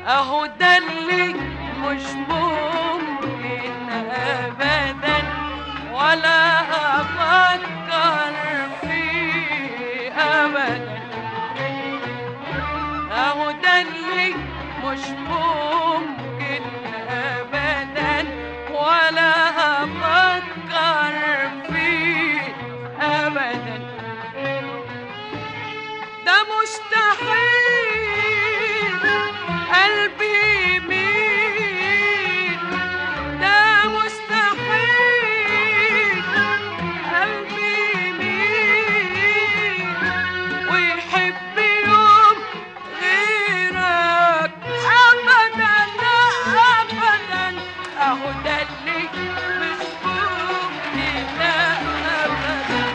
اهو ده اللي مش ممكن ابدا ولا افكر فيه ابدا اهو ده اللي مش ممكن ابدا ولا افكر فيه ابدا ده مستحيل قلبي يميل ده مستحيل قلبي يميل ويحب يوم غيرك ابدا ابدا اهو ده اللي مش ممكن ابدا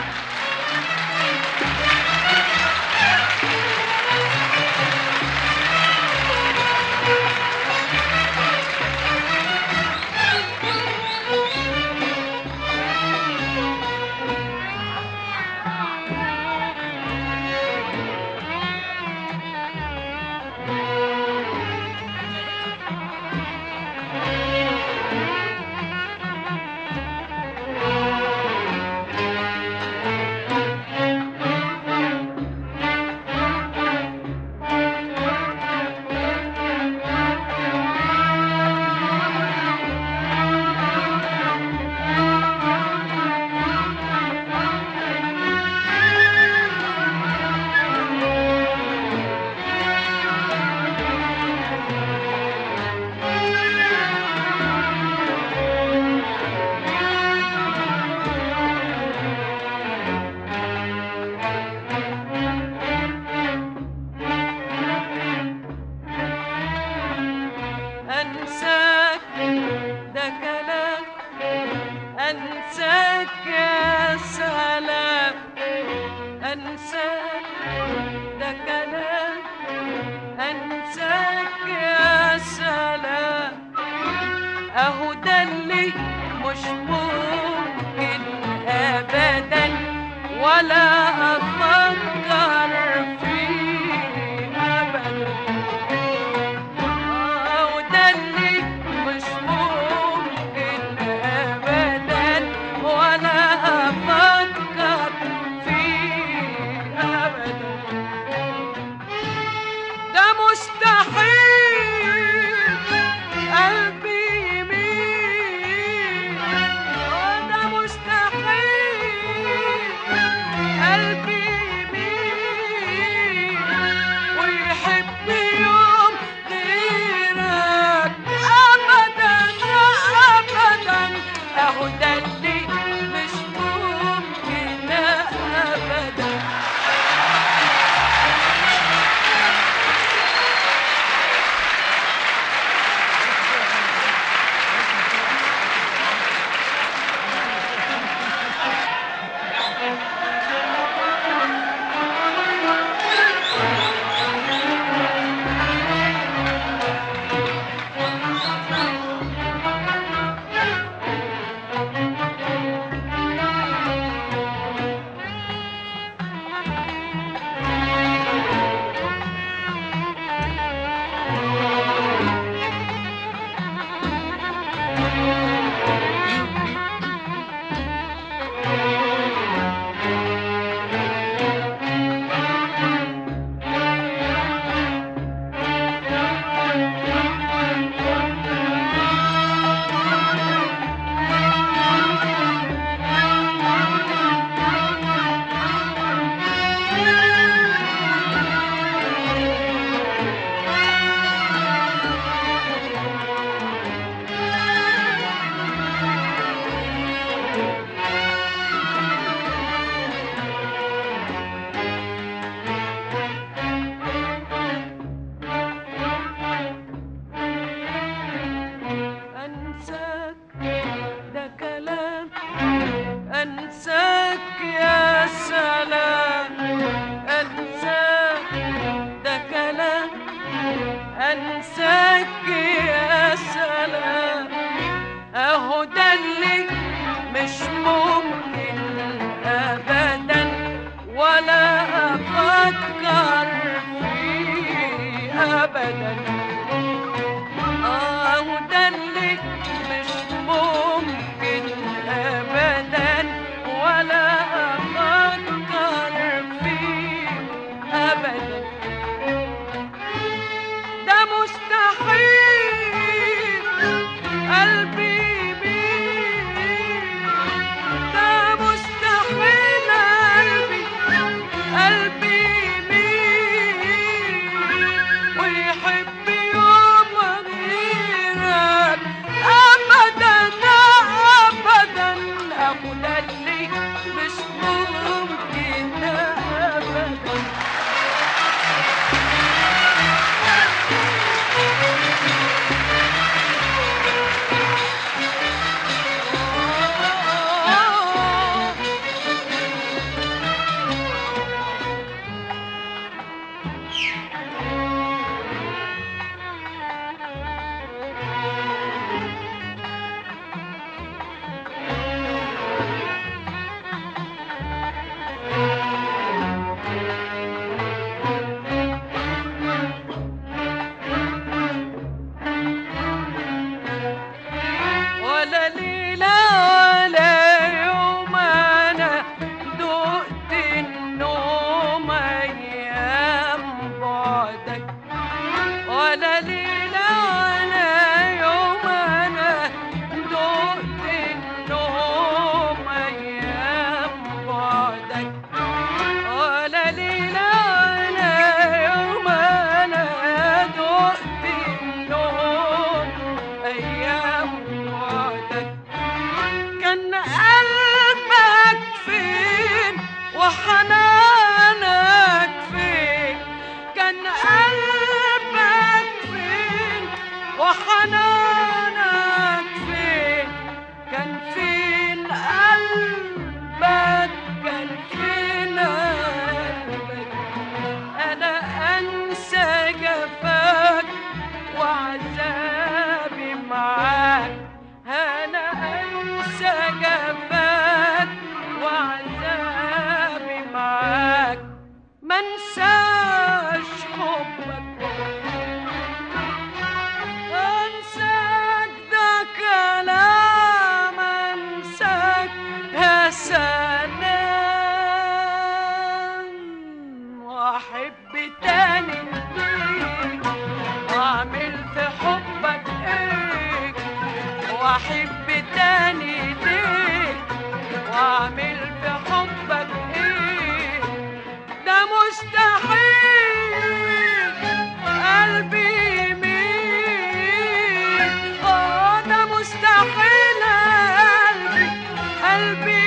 أنساك ده كلام أنساك يا سلام أنساك ده كلام أنساك يا سلام أهو ده اللي مش ممكن أبدا ولا أفكر فيه أبدا وده اللي مش ممكن ابدا ولا افكر فيه ابدا ده مستحيل قلبي يميل ده مستحيل قلبي يميل ويحب يوم غيرك ابدا ابدا اهو ده اللي مش ممكن ابدا أنساك ده كلام أنساك يا سلام أنساك ده كلام أنساك يا سلام أهو ده اللي مش ممكن أبدا ولا أفكر فيه أبدا انساك ده كلام انساك يا سلام واحب تاني ليك واعمل في حبك ايه واحب تاني ليك واعمل في حبك ايه ده مستحيل قلبي يميل اه ده مستحيل قلبي قلبي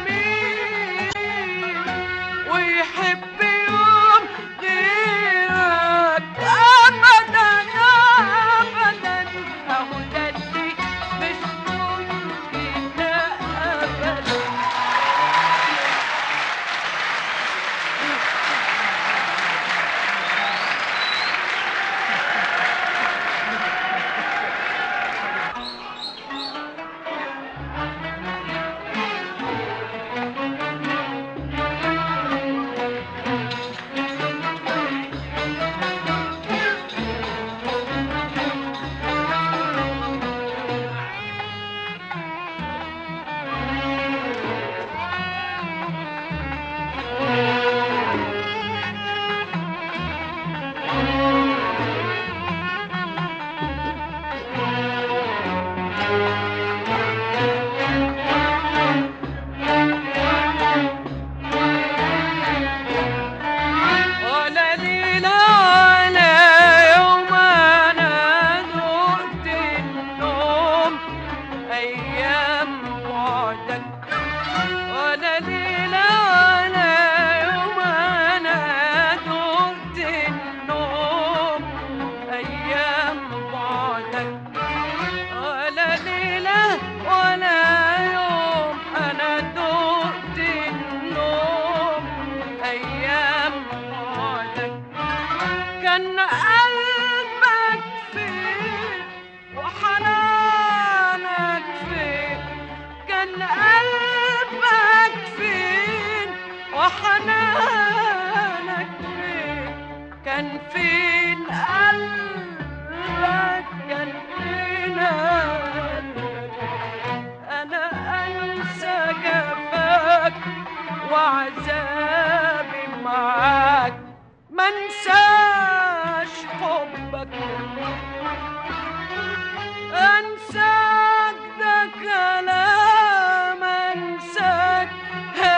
يميل ويحب يوم غيرك ابدا ابدا اهو ده اللي مش ممكن ابدا ولا ليلة ولا يوم أنا ذقت النوم أيام بعدك ولا ليلة ولا يوم أنا ذقت النوم أيام بعدك ولا ليلة ولا يوم أنا دقت النوم أيام بعدك كان قلبك فين وحنانك فين كان قلبك فين وحنانك فين كان فين قلبك كان فين قلبك انا انسى جفاك وعذابي معاك ما انساش حبك انساك ده كلام انساك يا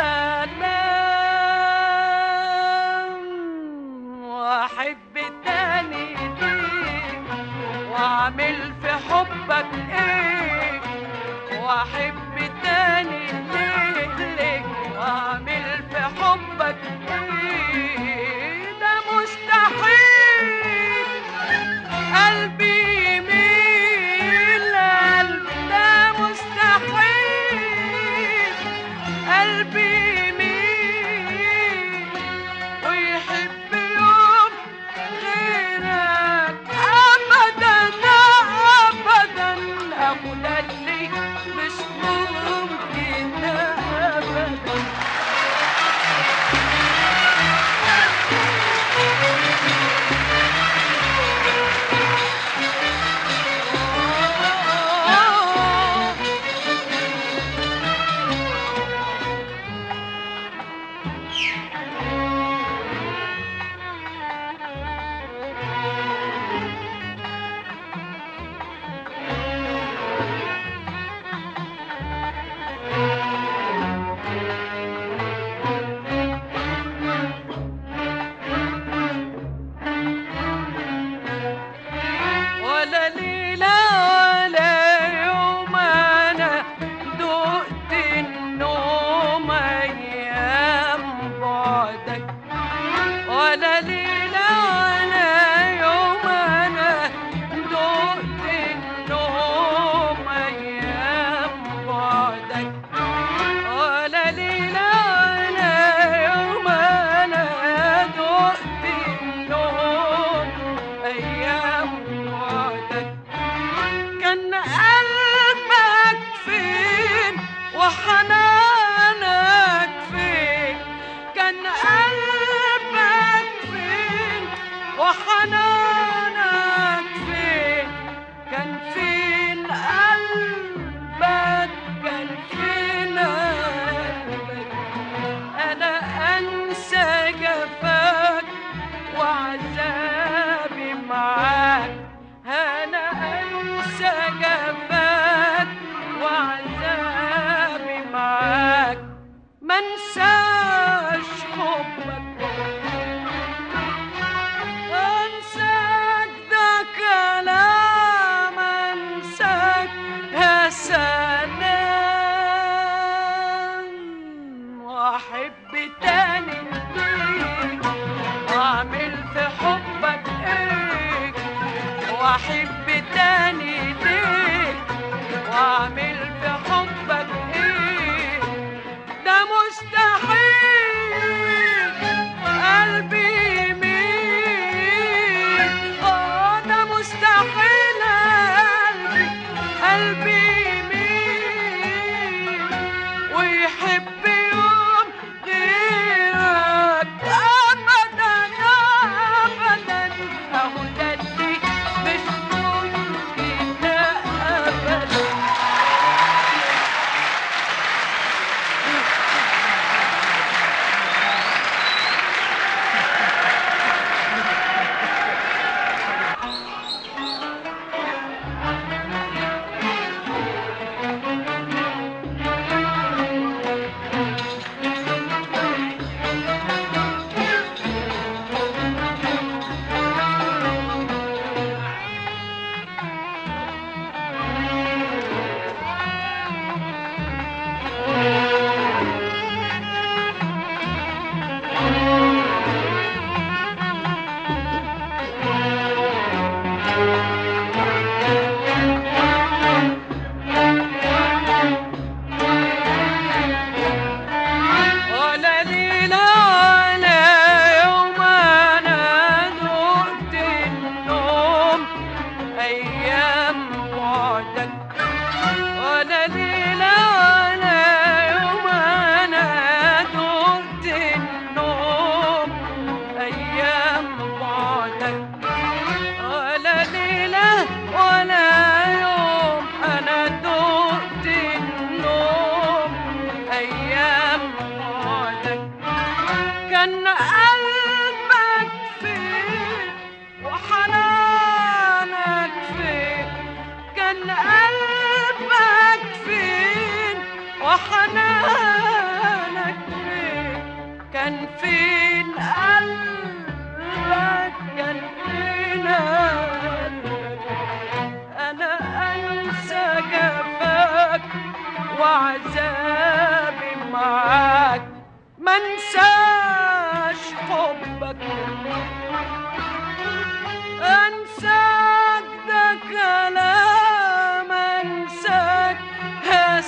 سلام واحب تاني ليك واعمل في حبك ايه واحب تاني ليك ليك واعمل في حبك ايه ده مستحيل قلبي يميل قلبي ده مستحيل قلبي يميل ويحب يوم غيرك ابدا ابدا ابو ده اللي مش ممكن وحنانك فين كان فين قلبك كان فين قلبك انا انسى جفاك وعذابي معاك انا انسى جفاك وعذابي معاك منساش حبك انساك ده كلام انساك يا سلام واحب تاني ليك واعمل في حبك ايه واحب تاني ليك واعمل في حبك ايه ده مستحيل قلبي يميل اه ده مستحيل قلبي قلبي يميل ويحب يوم غيرك ابدا ابدا اهو ده اللي مش ممكن ابدا ولا ليلة ولا يوم أنا ذقت النوم أيام بعدك ولا ليلة ولا يوم أنا ذقت النوم أيام بعدك ولا ليلة ولا يوم أنا دقت النوم أيام بعدك كان قلبك فين وحنانك فين كان قلبك فين وحنانك فين كان فين قلبك كان فين قلبك انا انسى جفاك وعذابي معاك منساش حبك انساك ده كلام انساك يا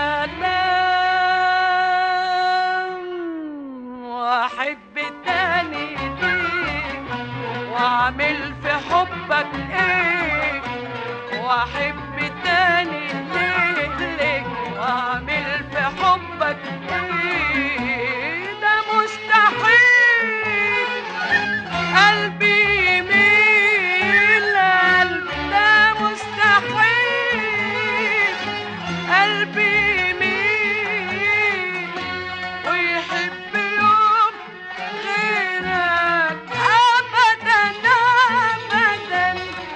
سلام واحب تاني ليك واعمل في حبك ايه واحب تاني ليك ليك واعمل في حبك ايه ده مستحيل قلبي يميل قلبي ده مستحيل قلبي يميل ويحب يوم غيرك ابدا ابدا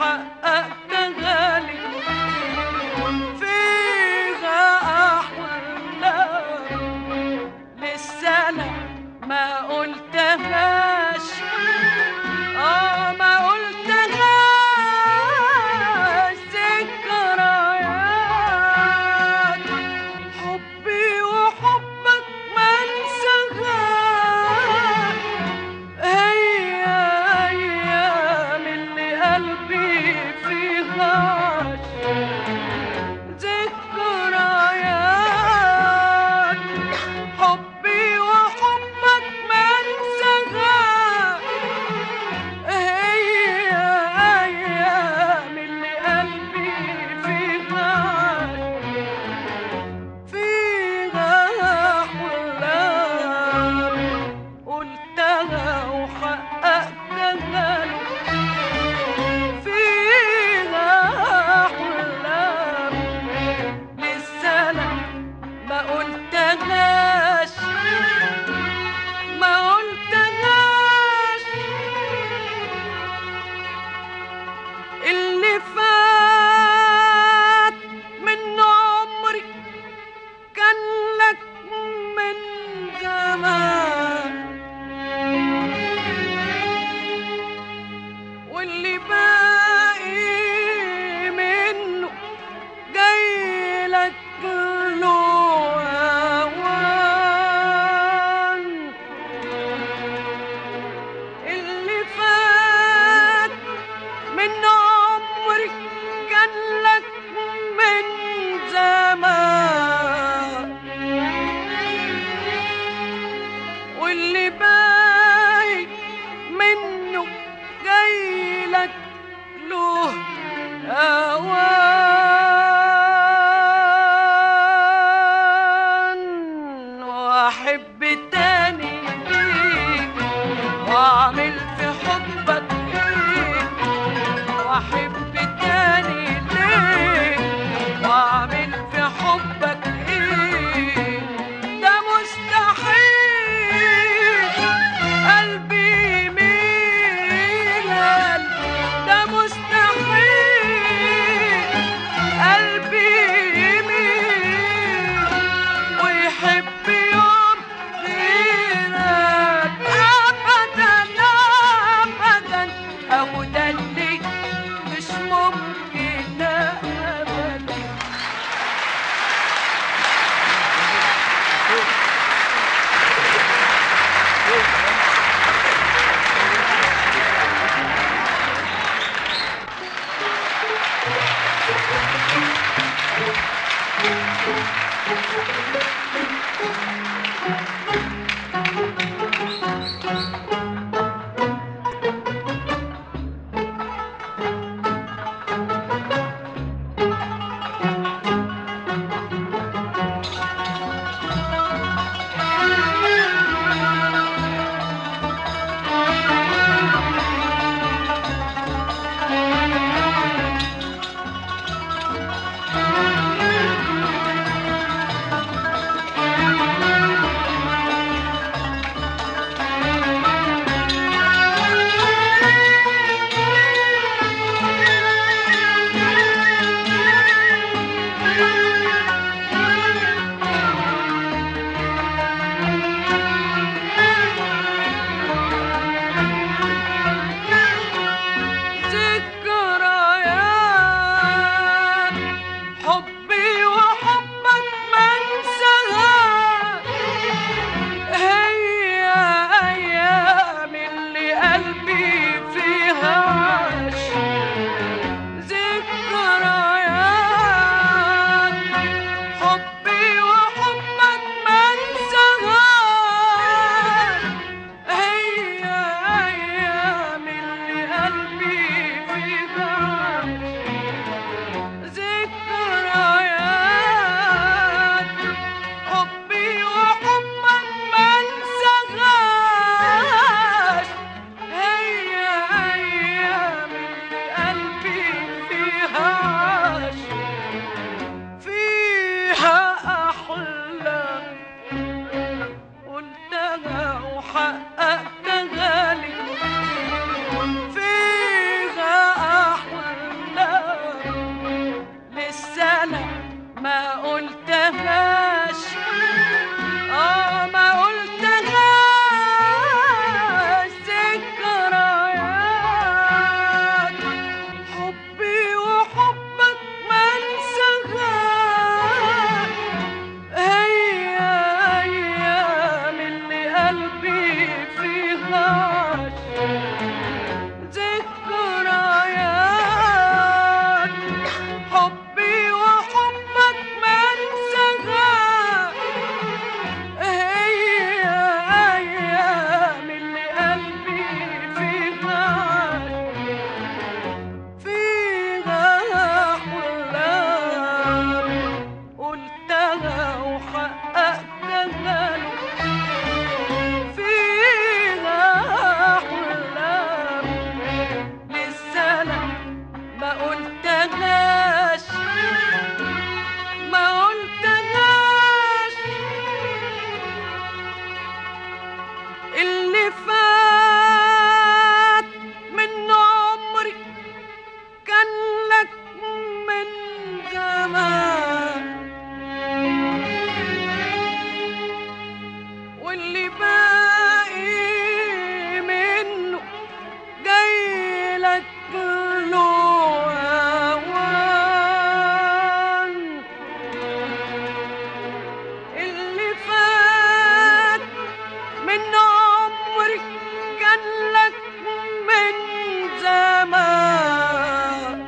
وحققتها لي فيها أحلام لسه أنا ما قلتهاش آه ما قلتهاش ذكريات حبي وحبك ما انساهاش هي أيام اللي قلبي فيها عاش ذكريات حبي وحبك ما انساهاش هي أيام اللي قلبي فيها عاش فيها أحلام قلتها وحققتها له فيها أحلام لسه أنا ما قلتهاش ما قلتهاش اللي فات من عمري كان لك من زمان واللي باقي منه جاي لك له أوان اللي فات من عمري كان لك من زمان واللي باقي منه جاي لك له أوان وأحب تاني ليك وأعمل في حبك إيه وأحب تاني ليك وأعمل في حبك إيه ده مستحيل قلبي يميل ده مستحيل قلبي يميل ويحب يوم غيرك أبدا أبدا أهو ده اللي مش ممكن أبدا ما قلتهاش اه ما قلتهاش ذكريات حبي وحبك ما انساهاش هي ايام اللي قلبي فيها عاش. ذكريات حبي وحبك ما انساها هي ايام اللي قلبي فيها عاش. فيها احلام قلتها وحققتها له فيها أحلام لسه أنا ما قلتهاش ما قلتهاش اللي فات من عمري كان لك من زمان واللي باقي منه جاي لك له أوان اللي فات من عمري كان لك من زمان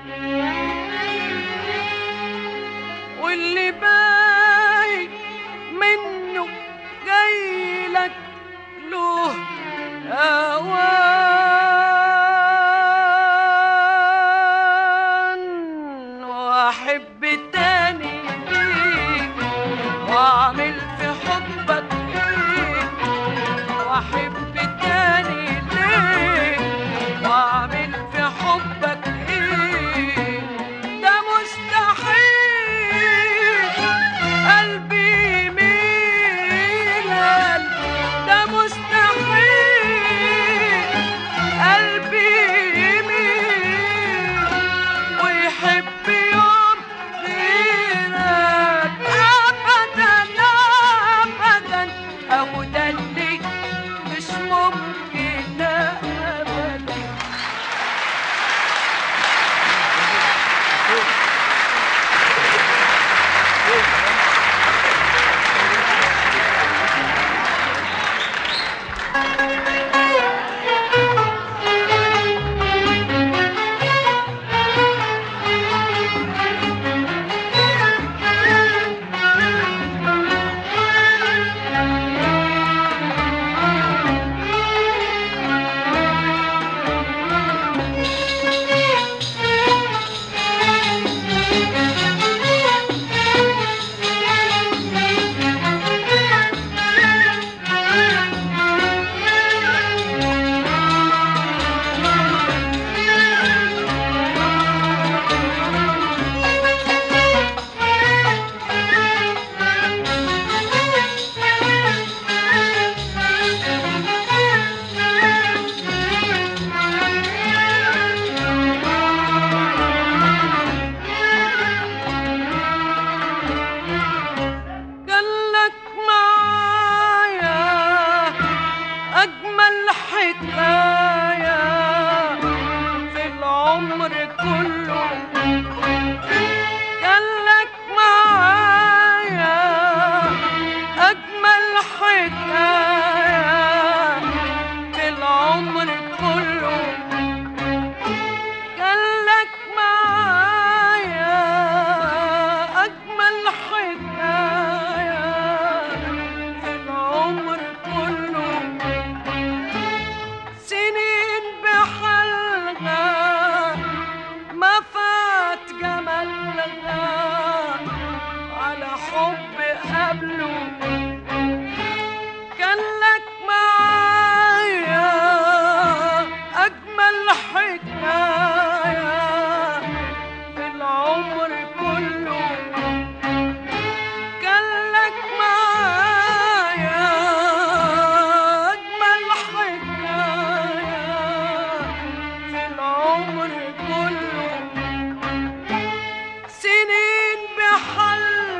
واللي باقي منه جاي لك له أوان وأحب تاني ليك وأعمل في حبك إيه وأحب تاني ليك وأعمل في حبك إيه ده مستحيل قلبي يميل ده مستحيل قلبي يميل ويحب يوم غيرك أبدا أبدا أهو ده اللي مش ممكن أبدا قالك معايا أجمل حكاية في العمر كله قالك معايا أجمل حكاية في العمر كله قالك معايا أجمل حكاية في العمر كله سنين بحلقة ما فات جمالها على حب قبله كان لك معايا أجمل حكاية في العمر كله كان لك معايا أجمل حكاية في العمر كله سنين بحل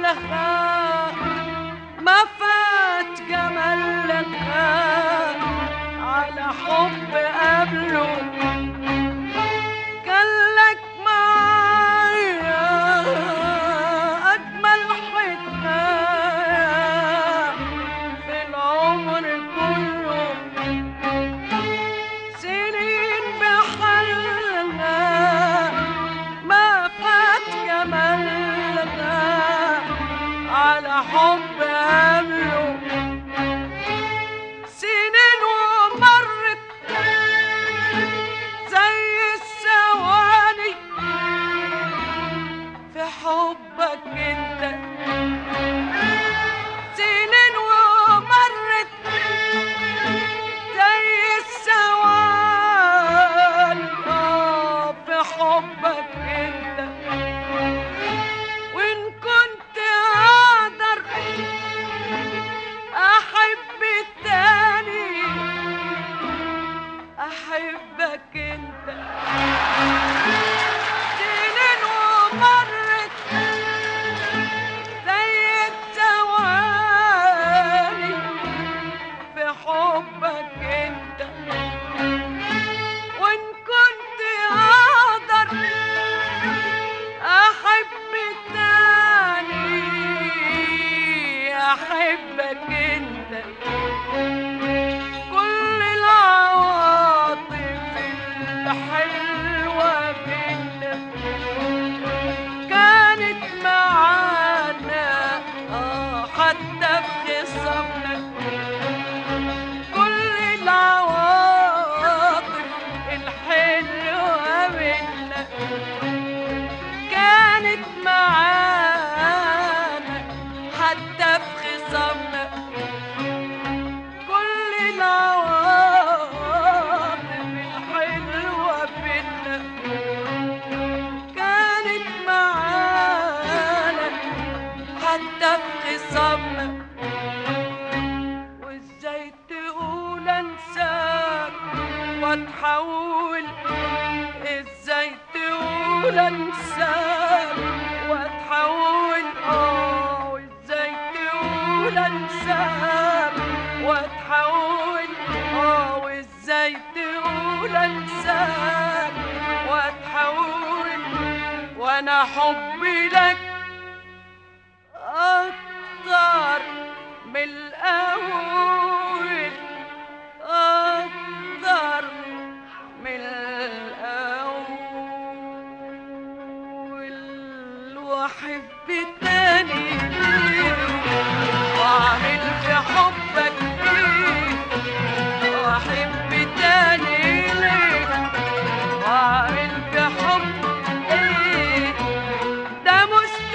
تقول انساك واتحول اه وازاي تقول انساك واتحول اه وازاي تقول انساك واتحول وانا حبي لك اكتر من الاول اكتر من الاول واحب تاني واعمل في حبك ايه واحب تاني ليه واعمل في حبك ايه ده مستحيل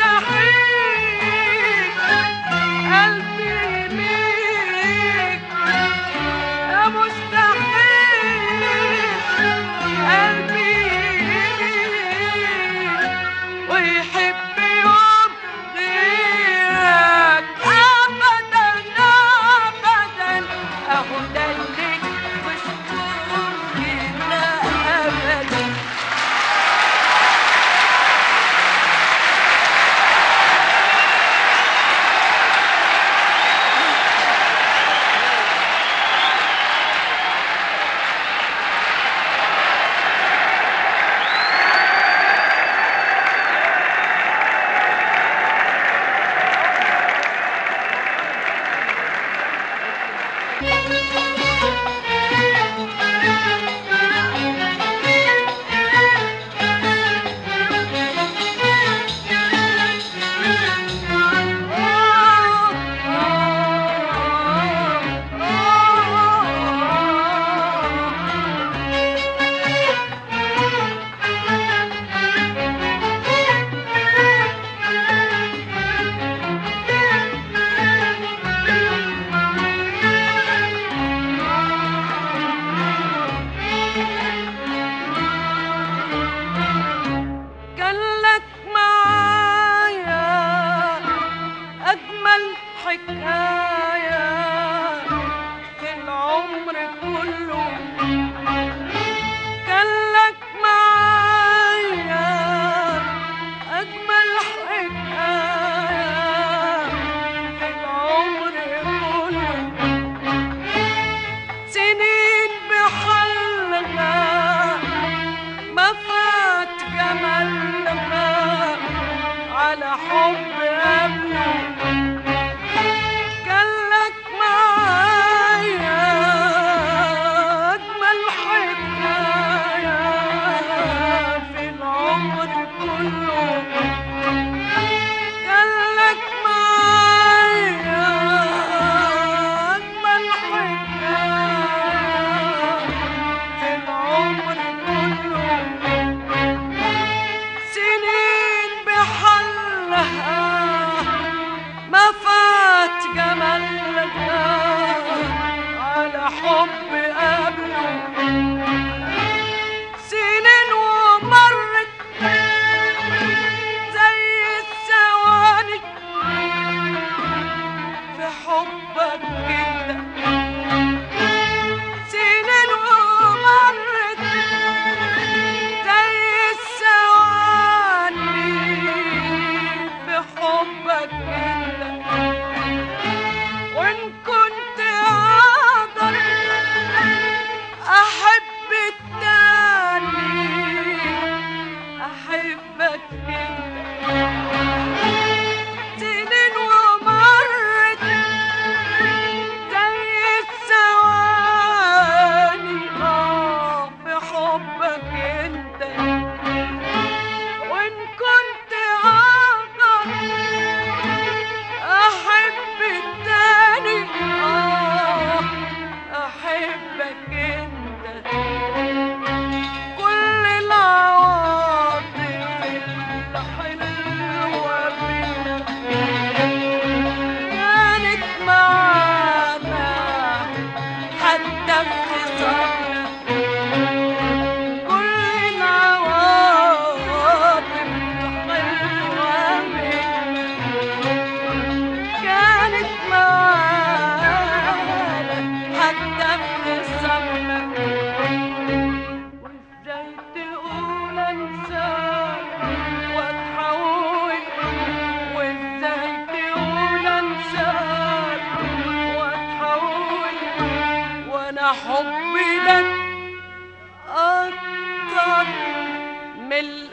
حبي لك أكتر من